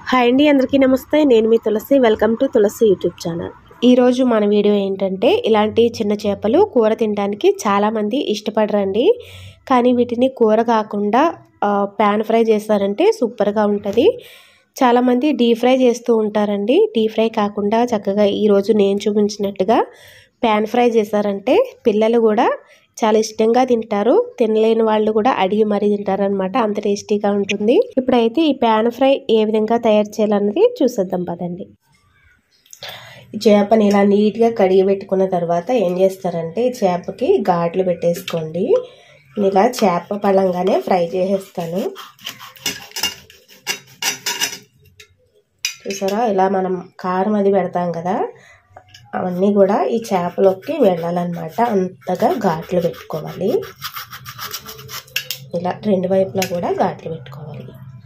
hi అండి అందరికీ నమస్తే నేను మీ Tulasi welcome to Tulasi YouTube channel ఈరోజు మన వీడియో ఏంటంటే ఇలాంటి చిన్న చేపలు కూర తినడానికి చాలామంది ఇష్టపడరండి కానీ వీటిని కూర కాకుండా ప్యాన్ ఫ్రై చేస్తారంటే సూపర్గా ఉంటుంది చాలామంది డీప్ ఫ్రై చేస్తూ ఉంటారండి డీప్ ఫ్రై కాకుండా చక్కగా ఈరోజు నేను చూపించినట్టుగా ప్యాన్ ఫ్రై చేశారంటే పిల్లలు కూడా చాలా ఇష్టంగా తింటారు తినలేని వాళ్ళు కూడా అడిగి మరీ తింటారనమాట అంత టేస్టీగా ఉంటుంది ఇప్పుడైతే ఈ ప్యాన్ ఫ్రై ఏ విధంగా తయారు చేయాలన్నది చూసేద్దాం పదండి ఈ చేపని ఇలా నీట్గా కడిగి పెట్టుకున్న తర్వాత ఏం చేస్తారంటే ఈ చేపకి ఘాట్లు పెట్టేసుకోండి ఇలా చేప పళ్ళంగానే ఫ్రై చేసేస్తాను చూసారా ఇలా మనం కారం అది పెడతాం కదా అవన్నీ కూడా ఈ చేపలోకి వెళ్ళాలన్నమాట అంతగా ఘాట్లు పెట్టుకోవాలి ఇలా రెండు వైపులా కూడా ఘాట్లు పెట్టుకోవాలి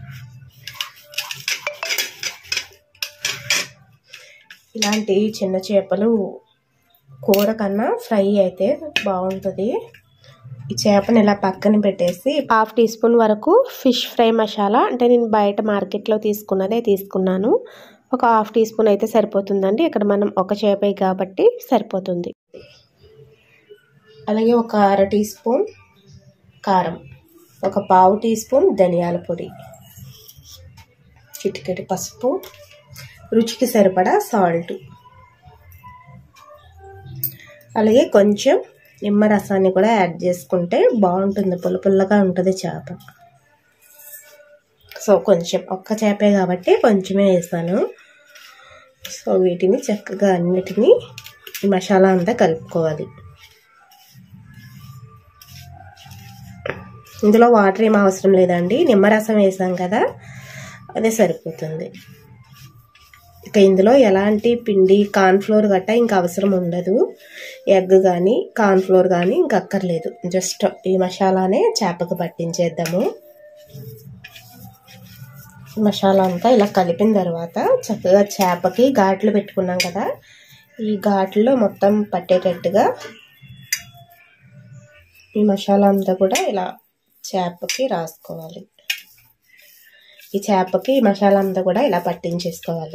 ఇలాంటి చిన్న చేపలు కూర కన్నా ఫ్రై అయితే బాగుంటుంది ఈ చేపని ఇలా పక్కన పెట్టేసి హాఫ్ టీ స్పూన్ వరకు ఫిష్ ఫ్రై మసాలా అంటే నేను బయట మార్కెట్లో తీసుకున్నదే తీసుకున్నాను ఒక హాఫ్ టీ స్పూన్ అయితే సరిపోతుందండి ఇక్కడ మనం ఒక చేపే కాబట్టి సరిపోతుంది అలాగే ఒక అర టీ స్పూన్ కారం ఒక పావు టీ స్పూన్ ధనియాల పొడి చిటికెటి పసుపు రుచికి సరిపడా సాల్ట్ అలాగే కొంచెం నిమ్మరసాన్ని కూడా యాడ్ చేసుకుంటే బాగుంటుంది పుల్ల పుల్లగా ఉంటుంది చేప సో కొంచెం ఒక్క చేపే కాబట్టి కొంచెమే వేస్తాను సో వీటిని చక్కగా అన్నిటినీ ఈ మసాలా అంతా కలుపుకోవాలి ఇందులో వాటర్ ఏం అవసరం లేదండి నిమ్మరసం వేసాం కదా అదే సరిపోతుంది ఇక ఇందులో ఎలాంటి పిండి కార్న్ఫ్లోర్ గట్ట ఇంకా అవసరం ఉండదు ఎగ్ కానీ కార్న్ఫ్లోర్ కానీ ఇంక అక్కర్లేదు జస్ట్ ఈ మసాలానే చేపకు పట్టించేద్దాము మసాలా అంతా ఇలా కలిపిన తర్వాత చక్కగా చేపకి ఘాట్లు పెట్టుకున్నాం కదా ఈ ఘాట్లో మొత్తం పట్టేటట్టుగా ఈ మసాలా అంతా కూడా ఇలా చేపకి రాసుకోవాలి ఈ చేపకి మసాలా అంతా కూడా ఇలా పట్టించేసుకోవాలి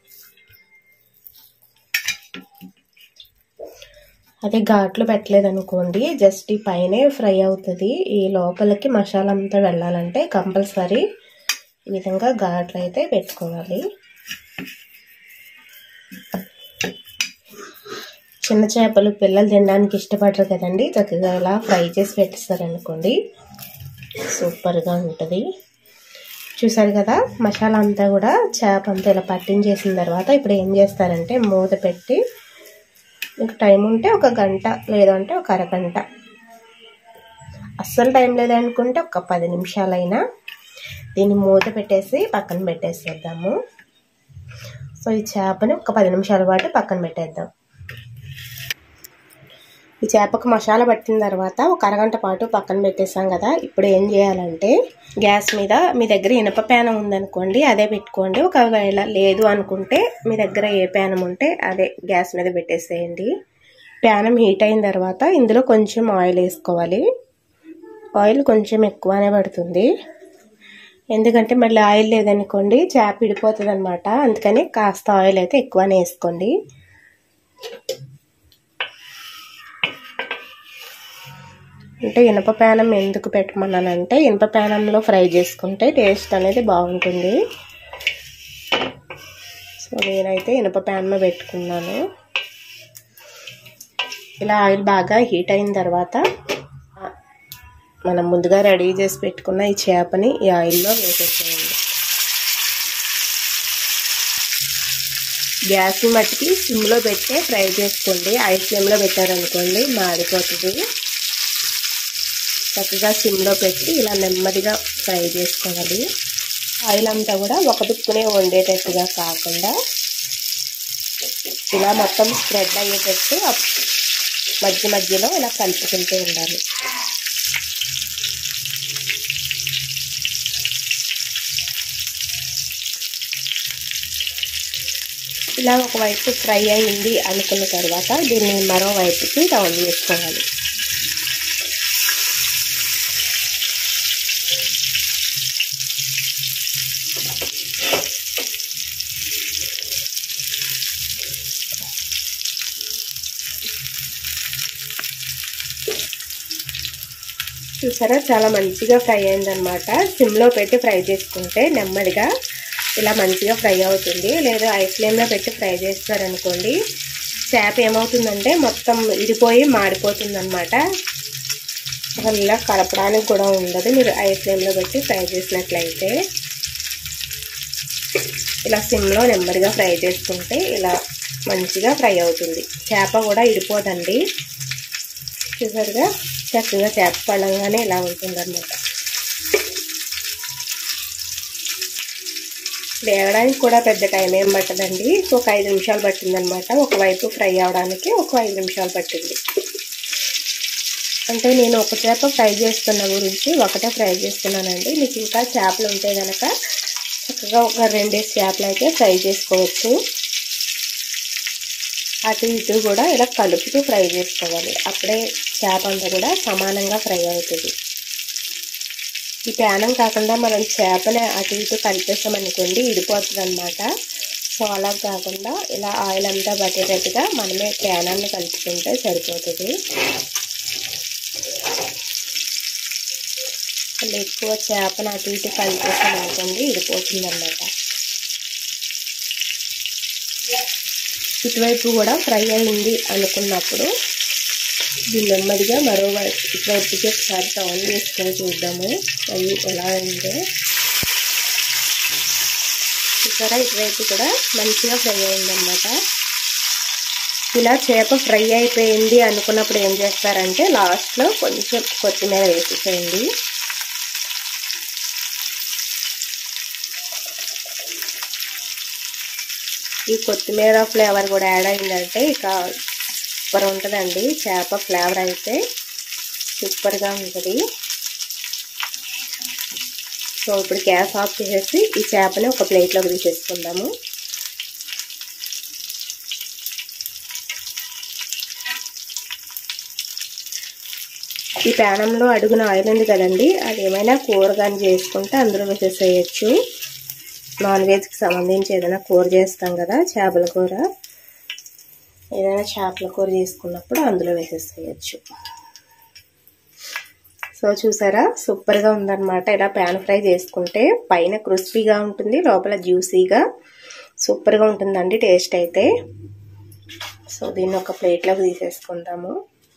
అదే ఘాట్లు పెట్టలేదు అనుకోండి జస్ట్ ఈ పైనే ఫ్రై అవుతుంది ఈ లోపలికి మసాలా అంతా వెళ్ళాలంటే కంపల్సరీ ఈ విధంగా ఘాట్లు అయితే పెట్టుకోవాలి చిన్న చేపలు పిల్లలు తినడానికి ఇష్టపడరు కదండి చక్కగా ఇలా ఫ్రై చేసి పెట్టేస్తారనుకోండి సూపర్గా ఉంటుంది చూసారు కదా మసాలా అంతా కూడా చేప అంతా ఇలా పట్టించేసిన తర్వాత ఇప్పుడు ఏం చేస్తారంటే మూత పెట్టి మీకు టైం ఉంటే ఒక గంట లేదంటే ఒక అరగంట అస్సలు టైం లేదనుకుంటే ఒక పది నిమిషాలైనా దీన్ని మూత పెట్టేసి పక్కన పెట్టేసేద్దాము సో ఈ చేపని ఒక పది నిమిషాల పాటు పక్కన పెట్టేద్దాం ఈ చేపకు మసాలా పట్టిన తర్వాత ఒక అరగంట పాటు పక్కన పెట్టేసాం కదా ఇప్పుడు ఏం చేయాలంటే గ్యాస్ మీద మీ దగ్గర ఇనప ప్యానం ఉందనుకోండి అదే పెట్టుకోండి ఒకవేళ లేదు అనుకుంటే మీ దగ్గర ఏ ప్యానం ఉంటే అదే గ్యాస్ మీద పెట్టేసేయండి ప్యానం హీట్ అయిన తర్వాత ఇందులో కొంచెం ఆయిల్ వేసుకోవాలి ఆయిల్ కొంచెం ఎక్కువనే పడుతుంది ఎందుకంటే మళ్ళీ ఆయిల్ లేదనుకోండి చేప విడిపోతుంది అనమాట అందుకని కాస్త ఆయిల్ అయితే ఎక్కువనే వేసుకోండి అంటే ఇనప ప్యానం ఎందుకు పెట్టమన్నానంటే ఇనప ప్యానంలో ఫ్రై చేసుకుంటే టేస్ట్ అనేది బాగుంటుంది సో నేనైతే ఇనప ప్యాన్లో పెట్టుకున్నాను ఇలా ఆయిల్ బాగా హీట్ అయిన తర్వాత మనం ముందుగా రెడీ చేసి పెట్టుకున్న ఈ చేపని ఈ ఆయిల్లో వేసేసేయండి గ్యాస్ మట్టికి సిమ్లో పెట్టే ఫ్రై చేసుకోండి ఐ ఫ్లేమ్లో పెట్టారనుకోండి మాడిపోతుంది చక్కగా సిమ్లో పెట్టి ఇలా నెమ్మదిగా ఫ్రై చేసుకోవాలి ఆయిల్ అంతా కూడా ఒక దిక్కునే వండేటట్టుగా కాకుండా ఇలా మొత్తం స్ప్రెడ్ అయ్యేటట్టు మధ్య మధ్యలో ఇలా కలుపుకుంటూ ఉండాలి ఇలా ఒకవైపు ఫ్రై అయింది అనుకున్న తర్వాత దీన్ని మరోవైపుకి రౌండ్ చేసుకోవాలి చూసారా చాలా మంచిగా ఫ్రై అయిందనమాట సిమ్లో పెట్టి ఫ్రై చేసుకుంటే నెమ్మదిగా ఇలా మంచిగా ఫ్రై అవుతుంది లేదా ఐ ఫ్లేమ్లో పెట్టి ఫ్రై చేస్తారనుకోండి చేప ఏమవుతుందంటే మొత్తం ఇడిపోయి మాడిపోతుంది అనమాట అసలు ఇలా కలపడానికి కూడా ఉండదు మీరు ఐ ఫ్లేమ్లో పెట్టి ఫ్రై చేసినట్లయితే ఇలా సిమ్లో నెమ్మదిగా ఫ్రై చేసుకుంటే ఇలా మంచిగా ఫ్రై అవుతుంది చేప కూడా ఇడిపోదండి చూసారుగా చక్కగా చేప పళ్ళంగానే ఇలా ఉంటుందన్నమాట వేగడానికి కూడా పెద్ద టైం ఏం పట్టదండి ఒక ఐదు నిమిషాలు పట్టిందనమాట ఒకవైపు ఫ్రై అవడానికి ఒక ఐదు నిమిషాలు పట్టింది అంటే నేను ఒక చేప ఫ్రై చేస్తున్న గురించి ఒకటే ఫ్రై చేస్తున్నానండి మీకు ఇంకా చేపలు ఉంటే కనుక చక్కగా ఒక రెండేసి చేపలు అయితే ఫ్రై చేసుకోవచ్చు అటు ఇటు కూడా ఇలా కలుపుతూ ఫ్రై చేసుకోవాలి అప్పుడే చేప అంతా కూడా సమానంగా ఫ్రై అవుతుంది ఈ ప్యానం కాకుండా మనం చేపని అటు ఇటు కలిపేసామనుకోండి ఇడిపోతుంది అనమాట సో అలా కాకుండా ఇలా ఆయిల్ అంతా పట్టేటట్టుగా మనమే ప్యానాన్ని కలుపుకుంటే సరిపోతుంది అలా ఎక్కువ చేపను అటు ఇటు కలిపేసామనుకోండి ఇడిపోతుంది అనమాట ఇటువైపు కూడా ఫ్రై అయింది అనుకున్నప్పుడు దీన్ని నెమ్మదిగా మరో వైపు ఇటువైపుకి ఒకసారి టర్న్ చేసుకొని చూద్దాము అది ఎలా ఉందో చూసారా ఇటువైపు కూడా మంచిగా ఫ్రై అయిందనమాట ఇలా చేప ఫ్రై అయిపోయింది అనుకున్నప్పుడు ఏం చేస్తారంటే లాస్ట్లో కొంచెం కొత్తిమీర వేసేసేయండి ఈ కొత్తిమీర ఫ్లేవర్ కూడా యాడ్ అయిందంటే ఇక సూపర్ ఉంటుందండి చేప ఫ్లేవర్ అయితే సూపర్గా ఉంటుంది సో ఇప్పుడు గ్యాస్ ఆఫ్ చేసేసి ఈ చేపని ఒక ప్లేట్లోకి తీసేసుకుందాము ఈ ప్యానంలో అడుగున ఆయిల్ ఉంది కదండి అది ఏమైనా కూర కానీ చేసుకుంటే అందులో వేసేసేయచ్చు నాన్ వెజ్కి సంబంధించి ఏదైనా కూర చేస్తాం కదా చేపల కూర ఏదైనా చేపల కూర చేసుకున్నప్పుడు అందులో వేసేసేయచ్చు సో చూసారా సూపర్గా ఉందన్నమాట ఇలా ప్యాన్ ఫ్రై చేసుకుంటే పైన క్రిస్పీగా ఉంటుంది లోపల జ్యూసీగా సూపర్గా ఉంటుందండి టేస్ట్ అయితే సో దీన్ని ఒక ప్లేట్లోకి తీసేసుకుందాము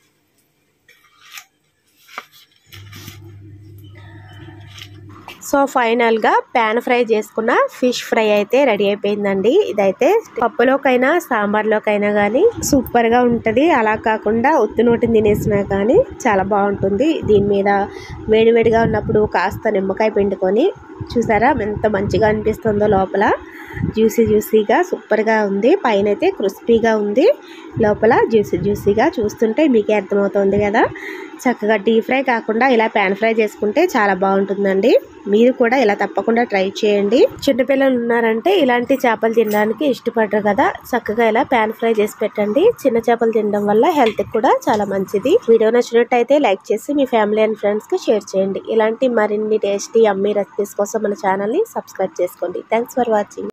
సో ఫైనల్గా ప్యాన్ ఫ్రై చేసుకున్న ఫిష్ ఫ్రై అయితే రెడీ అయిపోయిందండి ఇదైతే పప్పులోకైనా సాంబార్లోకైనా కానీ సూపర్గా ఉంటుంది అలా కాకుండా ఉత్తి నోటిని తినేసినా కానీ చాలా బాగుంటుంది దీని మీద వేడివేడిగా ఉన్నప్పుడు కాస్త నిమ్మకాయ పిండుకొని చూసారా ఎంత మంచిగా అనిపిస్తుందో లోపల జ్యూసీ జ్యూసీగా సూపర్గా ఉంది పైన అయితే క్రిస్పీగా ఉంది లోపల జ్యూసీ జ్యూసీగా చూస్తుంటే మీకే అర్థమవుతుంది కదా చక్కగా డీప్ ఫ్రై కాకుండా ఇలా ప్యాన్ ఫ్రై చేసుకుంటే చాలా బాగుంటుందండి మీరు కూడా ఇలా తప్పకుండా ట్రై చేయండి చిన్నపిల్లలు ఉన్నారంటే ఇలాంటి చేపలు తినడానికి ఇష్టపడరు కదా చక్కగా ఇలా ప్యాన్ ఫ్రై చేసి పెట్టండి చిన్న చేపలు తినడం వల్ల హెల్త్ కూడా చాలా మంచిది వీడియో నచ్చినట్టయితే లైక్ చేసి మీ ఫ్యామిలీ అండ్ ఫ్రెండ్స్కి షేర్ చేయండి ఇలాంటి మరిన్ని టేస్టీ అమ్మీ రెసిపీస్ కోసం మన ఛానల్ని సబ్స్క్రైబ్ చేసుకోండి థ్యాంక్స్ ఫర్ వాచింగ్